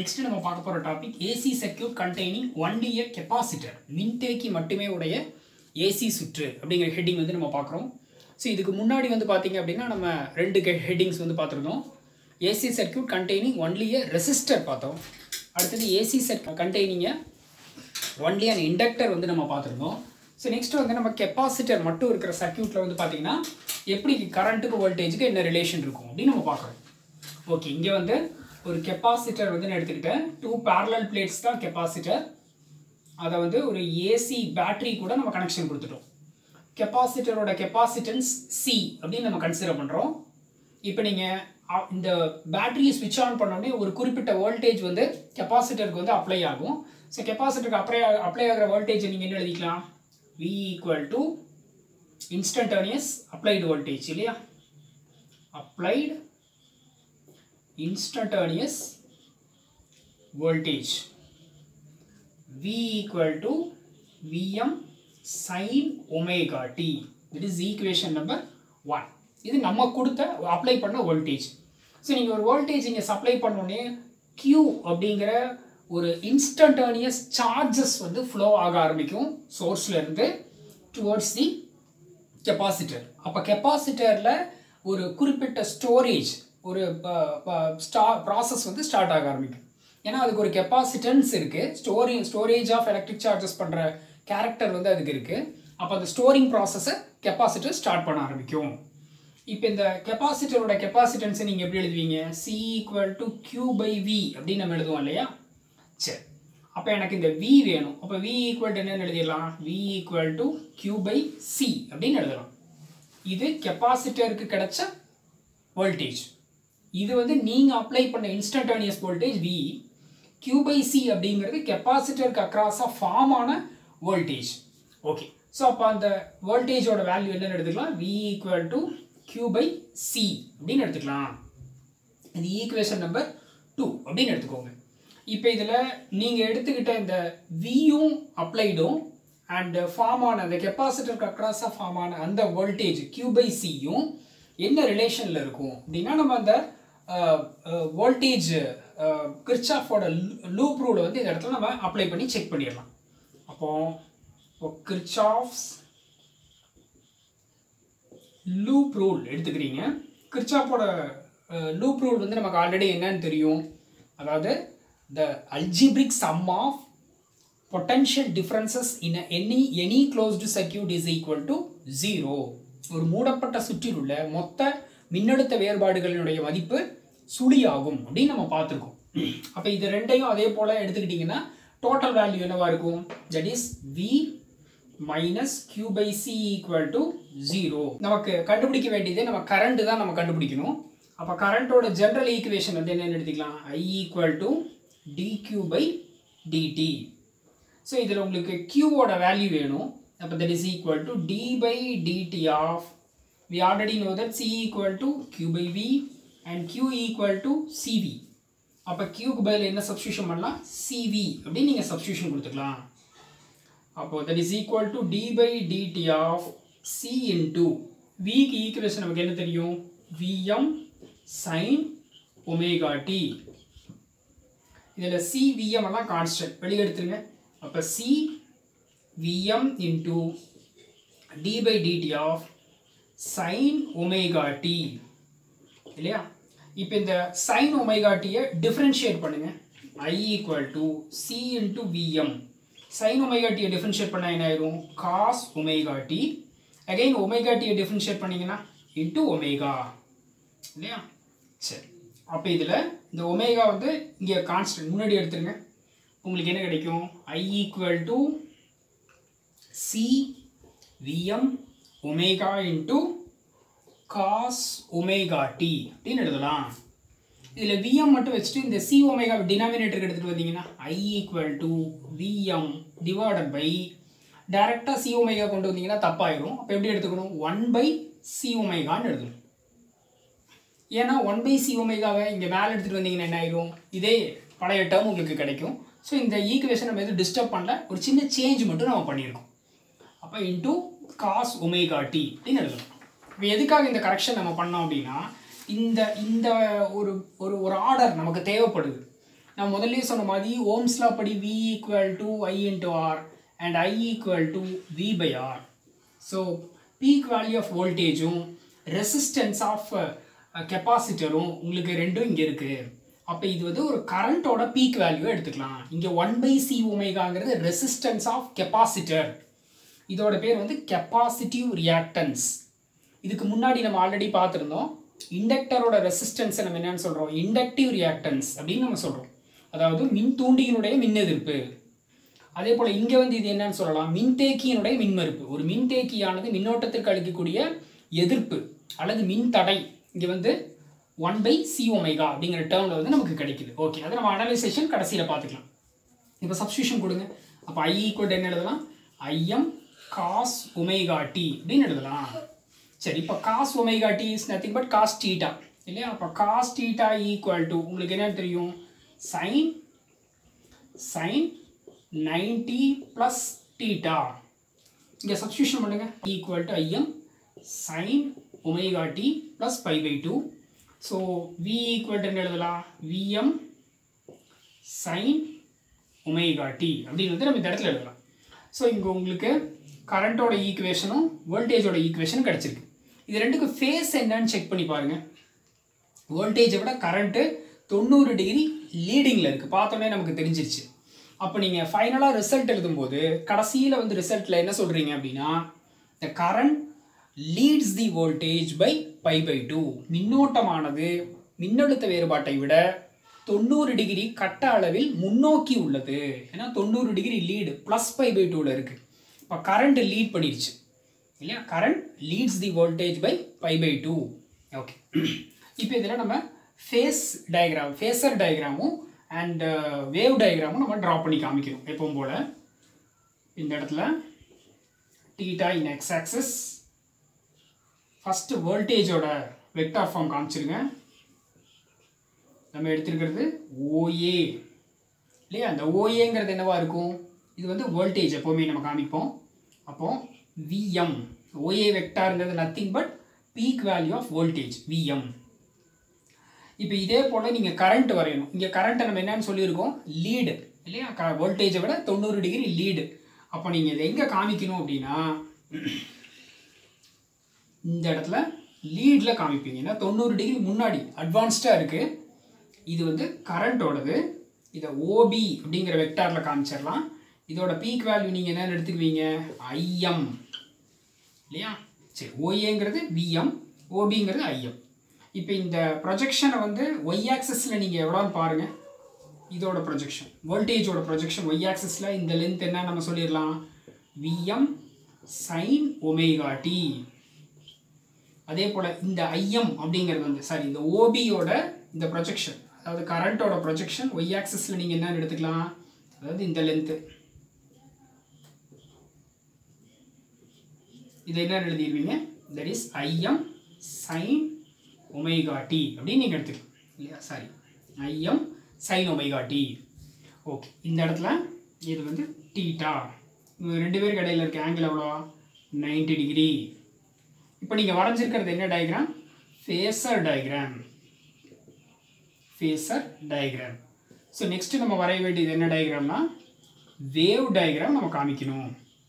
Next நம்ம பார்க்க போகிற topic AC circuit containing only a capacitor மின்தேக்கி மட்டுமே உடைய ஏசி சுற்று அப்படிங்கிற ஹெட்டிங் வந்து நம்ம பார்க்குறோம் ஸோ இதுக்கு முன்னாடி வந்து பார்த்தீங்க அப்படின்னா நம்ம ரெண்டு ஹெட்டிங்ஸ் வந்து பார்த்துருந்தோம் AC circuit containing only a resistor பார்த்தோம் அடுத்தது AC circuit containing only an inductor வந்து நம்ம பார்த்துருந்தோம் ஸோ நெக்ஸ்ட் வந்து நம்ம கெப்பாசிட்டர் மட்டும் இருக்கிற சர்க்கியூட்டில் வந்து பார்த்தீங்கன்னா எப்படி கரண்ட்டுக்கு வோல்டேஜுக்கு என்ன ரிலேஷன் இருக்கும் அப்படின்னு நம்ம பார்க்குறோம் ஓகே இங்கே வந்து ஒரு கெப்பாசிட்டர் வந்து நான் எடுத்துக்கிட்டேன் டூ parallel பிளேட்ஸ் தான் கெப்பாசிட்டர் அதை வந்து ஒரு ஏசி பேட்டரி கூட நம்ம கனெக்ஷன் கொடுத்துட்டோம் கெப்பாசிட்டரோட கெப்பாசிட்டன்ஸ் சி அப்படின்னு நம்ம கன்சிடர் பண்ணுறோம் இப்போ நீங்கள் இந்த பேட்டரியை ஸ்விட்ச் ஆன் பண்ணோடனே ஒரு குறிப்பிட்ட வோல்டேஜ் வந்து கெப்பாசிட்டருக்கு வந்து அப்ளை ஆகும் ஸோ கெப்பாசிட்டருக்கு அப்ளை அப்ளை ஆகிற வோல்டேஜ் நீங்கள் என்ன எழுதிக்கலாம் V equal to instantaneous applied voltage இல்லையா applied instantaneous voltage V equal to Vm sin omega t that is equation number 1 இது நம்ம கொடுத்த அப்ளை பண்ண வோல்டேஜ் ஸோ நீங்கள் ஒரு வோல்டேஜ் இங்கே சப்ளை பண்ணோடனே Q அப்படிங்கிற ஒரு இன்ஸ்டன்டேனியஸ் சார்ஜஸ் வந்து ஃப்ளோ ஆக ஆரம்பிக்கும் sourceல இருந்து டுவர்ட்ஸ் தி கெப்பாசிட்டர் அப்போ கெப்பாசிட்டரில் ஒரு குறிப்பிட்ட ஸ்டோரேஜ் ஒரு ஸ்டா ப்ராசஸ் வந்து ஸ்டார்ட் ஆக ஆரம்பிக்கும் ஏன்னா அதுக்கு ஒரு கெப்பாசிட்டன்ஸ் இருக்குது storing storage of electric charges பண்ணுற கேரக்டர் வந்து அதுக்கு இருக்குது அப்போ அந்த ஸ்டோரிங் ப்ராசஸை கெப்பாசிட்டர் ஸ்டார்ட் பண்ண ஆரம்பிக்கும் இப்போ இந்த கெப்பாசிட்டரோட கெப்பாசிட்டன்ஸை நீங்கள் எப்படி எழுதுவீங்க C equal to Q by V அப்படின்னு நம்ம எழுதுவோம் இல்லையா சரி அப்போ எனக்கு இந்த வி வேணும் அப்போ வி ஈக்குவல் டு என்னன்னு எழுதிடலாம் V equal to Q by C அப்படின்னு எழுதலாம் இது கெப்பாசிட்டருக்கு கிடைச்ச வோல்டேஜ் இது வந்து நீங்கள் அப்ளை பண்ண instantaneous voltage V Q by C அப்படிங்கிறது கெப்பாசிட்டருக்கு அக்ராஸாக ஃபார்ம் ஆன வோல்டேஜ் ஓகே ஸோ அப்போ அந்த வோல்டேஜோட வேல்யூ என்னன்னு எடுத்துக்கலாம் V equal to Q by C அப்படின்னு எடுத்துக்கலாம் இது ஈக்குவேஷன் நம்பர் டூ அப்படின்னு எடுத்துக்கோங்க இப்போ இதில் நீங்கள் எடுத்துக்கிட்ட இந்த வியும் அப்ளைடும் அண்ட் ஃபார்ம் ஆன அந்த கெப்பாசிட்டருக்கு அக்ராஸாக ஃபார்ம் ஆன அந்த வோல்டேஜ் கியூ பை சியும் என்ன ரிலேஷனில் இருக்கும் அப்படின்னா நம்ம அந்த வோல்டேஜ் கிர்ச்சாஃபோட லூப் ரூலை வந்து இந்த இடத்துல நம்ம அப்ளை பண்ணி செக் பண்ணிடலாம் அப்போ கிர்ச்சாஃப்ஸ் லூப் ரூல் எடுத்துக்கிறீங்க கிர்ச்சாஃபோட லூப் ரூல் வந்து நமக்கு ஆல்ரெடி என்னன்னு தெரியும் அதாவது the algebraic sum of potential differences in any any closed circuit is equal to zero ஒரு மூடப்பட்ட சுற்றில் உள்ள மொத்த மின்னழுத்த வேறுபாடுகளினுடைய மதிப்பு சுழியாகும் அப்படின்னு நம்ம பார்த்துருக்கோம் அப்போ இது ரெண்டையும் அதே போல் எடுத்துக்கிட்டிங்கன்னா டோட்டல் வேல்யூ என்னவா இருக்கும் that is V minus Q by C equal to zero நமக்கு கண்டுபிடிக்க வேண்டியதே நம்ம கரண்ட் தான் நம்ம கண்டுபிடிக்கணும் அப்போ கரண்ட்டோட ஜென்ரல் ஈக்குவேஷன் வந்து என்னென்னு எடுத்துக்கலாம் I equal to dQ by dt so இதில் உங்களுக்கு கியூவோட வேல்யூ வேணும் அப்போ that is equal to d by dt of we already know that c equal to q by v and q equal to cv அப்போ q பதில் என்ன substitution பண்ணலாம் cv அப்படின்னு நீங்கள் சப்ஸ்டியூஷன் கொடுத்துக்கலாம் அப்போ that is equal to d by dt of c into v க்கு equation நமக்கு என்ன தெரியும் vm sin omega t இதில் c vm எல்லாம் கான்ஸ்டன்ட் வெளியே எடுத்துருங்க அப்போ c Vm into d by dt of sin omega t இல்லையா இப்போ இந்த sin omega t யை differentiate பண்ணுங்க i equal to c into Vm sin omega t யை differentiate பண்ணா என்ன ஆயிரும் cos omega t again omega t யை differentiate பண்ணீங்கன்னா into omega இல்லையா சரி அப்போ இதில் இந்த ஒமேகா வந்து இங்கே கான்ஸ்டன்ட் முன்னாடி எடுத்துருங்க உங்களுக்கு என்ன கிடைக்கும் i equal to C Vm omega into cos omega t அப்படின்னு எழுதலாம் இதில் Vm மட்டும் வச்சுட்டு இந்த C omega டினாமினேட்டருக்கு எடுத்துகிட்டு வந்தீங்கன்னா I equal to Vm divided by டேரெக்டாக சி ஒமேகா கொண்டு வந்தீங்கன்னா தப்பாயிரும் அப்போ எப்படி எடுத்துக்கணும் ஒன் பை சி ஒமேகான்னு எழுதணும் ஏன்னா ஒன் பை சி ஒமேகாவை இங்கே மேலே எடுத்துகிட்டு வந்தீங்கன்னா என்ன ஆயிரும் இதே பழைய டேர்ம் உங்களுக்கு கிடைக்கும் ஸோ இந்த ஈக்குவேஷன் நம்ம எதுவும் டிஸ்டர்ப் பண்ணல ஒரு சின்ன சேஞ்ச் மட்டும் நம்ம பண்ணியிருக்கோம் அப்போ இன்டூ காஸ் ஒமேகா டி அப்படின்னு எழுதணும் இப்போ எதுக்காக இந்த கரெக்ஷன் நம்ம பண்ணோம் அப்படின்னா இந்த இந்த ஒரு ஒரு ஒரு ஆர்டர் நமக்கு தேவைப்படுது நான் முதல்லயே சொன்ன மாதிரி ஓம்ஸ்லா படி V equal to I into R and I equal to V by R so peak value of வோல்டேஜும் ரெசிஸ்டன்ஸ் ஆஃப் கெப்பாசிட்டரும் உங்களுக்கு ரெண்டும் இங்கே இருக்குது அப்போ இது வந்து ஒரு கரண்ட்டோட பீக் வேல்யூ எடுத்துக்கலாம் இங்கே ஒன் பை சி ஒமேகாங்கிறது ரெசிஸ்டன்ஸ் ஆஃப் கெப்பாசிட்டர் இதோட பேர் வந்து கெப்பாசிட்டிவ் ரியாக்டன்ஸ் இதுக்கு முன்னாடி நம்ம ஆல்ரெடி பார்த்துருந்தோம் இண்டக்டரோட ரெசிஸ்டன்ஸை நம்ம என்னன்னு சொல்கிறோம் இண்டக்டிவ் ரியாக்டன்ஸ் அப்படின்னு நம்ம சொல்கிறோம் அதாவது மின் தூண்டியினுடைய மின் எதிர்ப்பு அதே போல் இங்கே வந்து இது என்னன்னு சொல்லலாம் மின்தேக்கியினுடைய மின்மறுப்பு ஒரு மின்தேக்கியானது மின்னோட்டத்திற்கு அளிக்கக்கூடிய எதிர்ப்பு அல்லது மின் தடை இங்கே வந்து ஒன் பை சி ஒமேகா அப்படிங்கிற டேர்மில் வந்து நமக்கு கிடைக்குது ஓகே அதை நம்ம அனலைசேஷன் கடைசியில் பார்த்துக்கலாம் இப்போ சப்ஸ்டியூஷன் கொடுங்க அப்போ ஐ ஈக்குவல் என்ன எழுதலாம் ஐஎம் காஸ் ஒமேகா டி அப்படின்னு எழுதலாம் சரி இப்போ cos omega t is nothing but cos theta இல்லையா அப்போ காஸ் டீட்டா ஈக்குவல் டு உங்களுக்கு என்ன தெரியும் sine sine ninety plus theta இங்கே சப்ஸ்டியூஷன் பண்ணுங்க equal to Im sine omega t plus pi pi two so V equal to என்ன எழுதலாம் VM sign omega t அப்படின்னு வந்து நம்ம இந்த இடத்துல எழுதலாம் ஸோ இங்கே உங்களுக்கு கரண்ட்டோட ஈக்குவேஷனும் வோல்டேஜோட ஈக்குவேஷனும் கிடச்சிருக்கு இது ரெண்டுக்கு ஃபேஸ் என்னன்னு செக் பண்ணி பாருங்கள் வோல்டேஜை விட கரண்ட்டு தொண்ணூறு டிகிரி லீடிங்கில் இருக்குது பார்த்தோன்னே நமக்கு தெரிஞ்சிருச்சு அப்போ நீங்கள் ஃபைனலாக ரிசல்ட் எழுதும்போது கடைசியில் வந்து ரிசல்ட்டில் என்ன சொல்கிறீங்க அப்படின்னா the current leads the voltage pi pi pi two மின்னோட்டமானது மின்னழுத்த வேறுபாட்டை விட தொண்ணூறு டிகிரி கட்ட அளவில் முன்னோக்கி உள்ளது ஏன்னா தொண்ணூறு degree lead plus pi pi டூவில் இருக்குது இப்போ கரண்ட் லீட் பண்ணிடுச்சு இல்லையா current leads the voltage pi pi pi two okay இப்போ இதில் நம்ம ஃபேஸ் டயக்ராம் ஃபேஸர் டயக்ராமும் அண்ட் வேவ் டயக்ராமும் நம்ம ட்ரா பண்ணி காமிக்கணும் எப்பவும் போல் இந்த இடத்துல theta in X axis first வோல்டேஜோட வெக்டார் ஃபார்ம் காமிச்சிருங்க நம்ம எடுத்திருக்கிறது ஓஏ இல்லையா அந்த ஓஏங்கிறது என்னவா இருக்கும் இது வந்து வோல்டேஜ் எப்போவுமே நம்ம காமிப்போம் அப்போ விஎம் ஓஏ வெக்டாருங்கிறது nothing but peak value of voltage Vm இப்போ இதே போல் நீங்கள் கரண்ட் வரையணும் இங்கே கரண்ட்டை நம்ம என்னன்னு சொல்லியிருக்கோம் லீடு இல்லையா க வோல்டேஜை விட தொண்ணூறு டிகிரி லீடு அப்போ நீங்கள் இதை எங்கே காமிக்கணும் அப்படின்னா இந்த இடத்துல லீடில் காமிப்பீங்க ஏன்னா தொண்ணூறு டிகிரி முன்னாடி அட்வான்ஸ்டாக இருக்குது இது வந்து கரண்ட்டோடது இதை ஓபி அப்படிங்கிற வெக்டாரில் காமிச்சிடலாம் இதோட பீக் வேல்யூ நீங்கள் என்னென்னு எடுத்துக்குவீங்க ஐஎம் இல்லையா சரி ஓஏங்கிறது விஎம் ஓபிங்கிறது ஐஎம் இப்போ இந்த ப்ரொஜெக்ஷனை வந்து ஒய் ஆக்சஸில் நீங்கள் எவ்வளோன்னு பாருங்கள் இதோட ப்ரொஜெக்ஷன் வோல்டேஜோட ப்ரொஜெக்ஷன் ஒய் ஆக்சஸில் இந்த லென்த் என்ன நம்ம சொல்லிடலாம் விஎம் சைன் ஒமேகா டி அதே போல் இந்த ஐஎம் அப்படிங்கிறது வந்து சாரி இந்த ஓபியோட இந்த ப்ரொஜெக்ஷன் அதாவது கரண்ட்டோட ப்ரொஜெக்ஷன் ஒய் ஆக்சஸில் நீங்கள் என்னென்னு எடுத்துக்கலாம் அதாவது இந்த லென்த்து இதை என்ன எழுதிடுவீங்க that is Im sine omega t அப்படின்னு நீங்கள் எடுத்துக்கலாம் இல்லையா sorry Im sine omega t okay இந்த இடத்துல இது வந்து டீட்டா இவங்க ரெண்டு பேருக்கு இடையில இருக்க ஆங்கிள் எவ்வளோ நைன்டி டிகிரி இப்போ நீங்கள் வரைஞ்சிருக்கிறது என்ன diagram phasor diagram phasor diagram so next நம்ம வரைய வேண்டியது என்ன டயக்ராம்னா வேவ் டயக்ராம் நம்ம காமிக்கணும்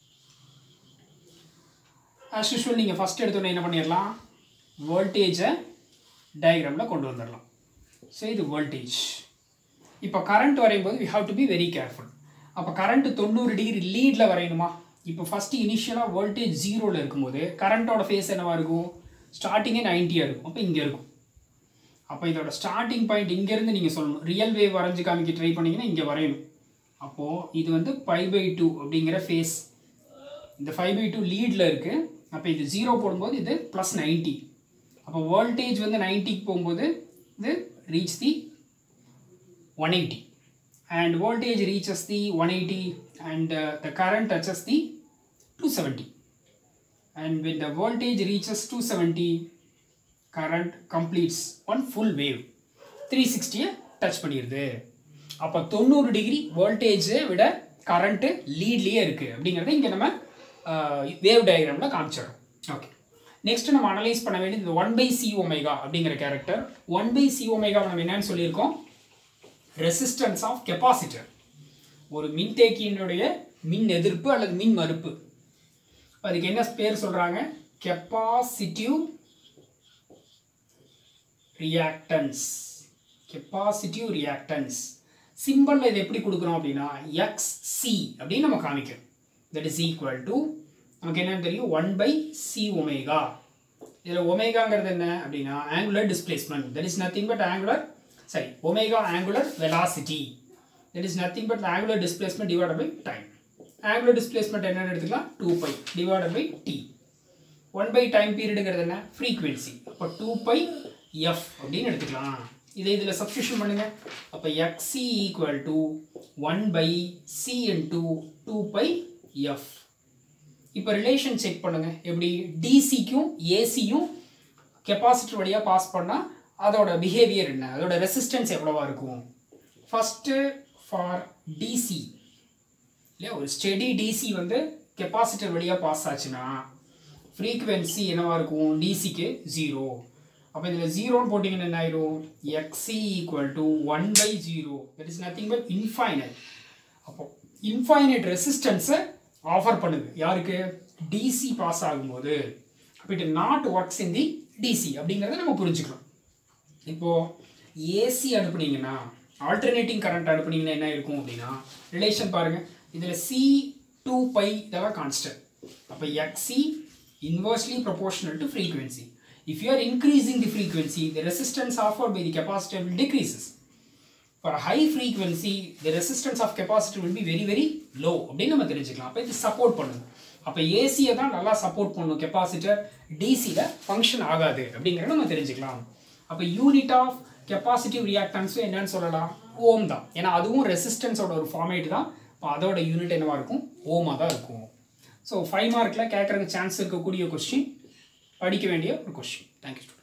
ஆஸ் யூஷுவல் நீங்கள் ஃபஸ்ட் எடுத்தோன்னே என்ன பண்ணிடலாம் வோல்டேஜை டயக்ராமில் கொண்டு வந்துடலாம் ஸோ இது வோல்டேஜ் இப்போ கரண்ட் வரையும்போது we have to be very careful அப்போ கரண்ட் தொண்ணூறு டிகிரி லீடில் வரையணுமா இப்போ ஃபஸ்ட்டு இனிஷியலாக வோல்டேஜ் ஜீரோவில் இருக்கும்போது கரண்ட்டோட ஃபேஸ் என்னவாக இருக்கும் ஸ்டார்டிங்கே நைன்ட்டியாக இருக்கும் அப்போ இங்கே இருக்கும் அப்போ இதோட ஸ்டார்டிங் பாயிண்ட் இங்கேருந்து நீங்கள் சொல்லணும் ரியல் வேவ் வரைஞ்சி காமிக்க ட்ரை பண்ணிங்கன்னா இங்கே வரையணும் அப்போது இது வந்து ஃபைவ் பை டூ அப்படிங்கிற ஃபேஸ் இந்த ஃபைவ் பை டூ லீடில் இருக்குது அப்போ இது ஜீரோ போடும்போது இது ப்ளஸ் நைன்ட்டி அப்போ வோல்டேஜ் வந்து நைன்ட்டிக்கு போகும்போது இது reach the one eighty and voltage reaches the 180 and uh, the current touches the 270 and when the voltage reaches 270 current completes one full wave 360 touch பண்ணிடுது அப்போ தொண்ணூறு டிகிரி வோல்டேஜை விட கரண்ட்டு லீட்லேயே இருக்குது அப்படிங்கிறத இங்கே நம்ம வேவ் டயக்ராமில் காமிச்சிடுறோம் ஓகே நெக்ஸ்ட் நம்ம அனலைஸ் பண்ண வேண்டியது இந்த ஒன் பை சி ஒமேகா அப்படிங்கிற character one by C omega நம்ம என்னன்னு சொல்லியிருக்கோம் ரெசிஸ்டன்ஸ் ஆஃப் கெப்பாசிட்டர் ஒரு மின்தேக்கியினுடைய மின் எதிர்ப்பு அல்லது மின் மறுப்பு அதுக்கு என்ன பேர் சொல்கிறாங்க கெப்பாசிட்டிவ் ரியாக்டன்ஸ் கெப்பாசிட்டிவ் ரியாக்டன்ஸ் சிம்பிளில் இது எப்படி கொடுக்குறோம் அப்படின்னா எக்ஸ் சி அப்படின்னு நம்ம காமிக்கிறோம் தட் இஸ் ஈக்குவல் டு நமக்கு என்னன்னு தெரியும் ஒன் பை சி ஒமேகா இதில் ஒமேகாங்கிறது என்ன அப்படின்னா angular displacement that is nothing but angular சரி omega angular velocity that is nothing but angular displacement divide by time angular displacement என்னன்னு எடுத்துக்கலாம் two pi divide by T one by time பீரியடுங்கிறது என்ன frequency அப்போ டூ பை எஃப் அப்படின்னு எடுத்துக்கலாம் இதை இதில் சப்ஸ்டியூஷன் பண்ணுங்க அப்போ XC equal to one by C into two pi F இப்போ ரிலேஷன் செக் பண்ணுங்க எப்படி டிசிக்கும் ஏசியும் கெப்பாசிட்டர் வழியாக பாஸ் பண்ணால் அதோட பிஹேவியர் என்ன அதோட ரெசிஸ்டன்ஸ் எவ்வளவா இருக்கும் ஃபஸ்ட்டு ஃபார் டிசி இல்லையா ஒரு ஸ்டெடி டிசி வந்து கெப்பாசிட்டர் வழியாக பாஸ் ஆச்சுன்னா ஃப்ரீக்குவென்சி என்னவா இருக்கும் டிசிக்கு ஜீரோ அப்போ இதில் ஜீரோன்னு போட்டிங்கன்னா என்ன ஆயிரும் XC equal to one by zero that is nothing but infinite அப்போ இன்ஃபைனட் ரெசிஸ்டன்ஸை ஆஃபர் பண்ணுது யாருக்கு டிசி பாஸ் ஆகும்போது அப்போ it not works in the DC அப்படிங்கிறத நம்ம புரிஞ்சுக்கலாம் இப்போது ஏசி அனுப்புனீங்கன்னா ஆல்டர்னேட்டிங் கரண்ட் அனுப்புனீங்கன்னா என்ன இருக்கும் அப்படின்னா ரிலேஷன் பாருங்கள் இதில் சி டூ பை இதெல்லாம் கான்ஸ்டன்ட் அப்போ XC inversely proportional to frequency. If you are increasing the frequency, the resistance offered by the capacitor will decreases. For a high frequency, the resistance of capacitor will be very very low அப்படின்னு நம்ம தெரிஞ்சுக்கலாம் அப்போ இது support பண்ணுது அப்போ ஏசியை தான் நல்லா சப்போர்ட் பண்ணும் கெப்பாசிட்டர் டிசியில் ஃபங்க்ஷன் ஆகாது அப்படிங்கிறத நம்ம தெரிஞ்சுக்கலாம் அப்போ யூனிட் ஆஃப் கெப்பாசிட்டிவ் ரியாக்டன்ஸும் என்னன்னு சொல்லலாம் ஓம் தான் ஏன்னா அதுவும் ரெசிஸ்டன்ஸோட ஒரு ஃபார்மேட் தான் இப்போ அதோட யூனிட் என்னவா இருக்கும் ஓமாக தான் இருக்கும் ஸோ ஃபைவ் மார்க்கில் கேட்குறதுக்கு சான்ஸ் இருக்கக்கூடிய கொஸ்டின் படிக்க வேண்டிய ஒரு கொஸ்டின் தேங்க்யூ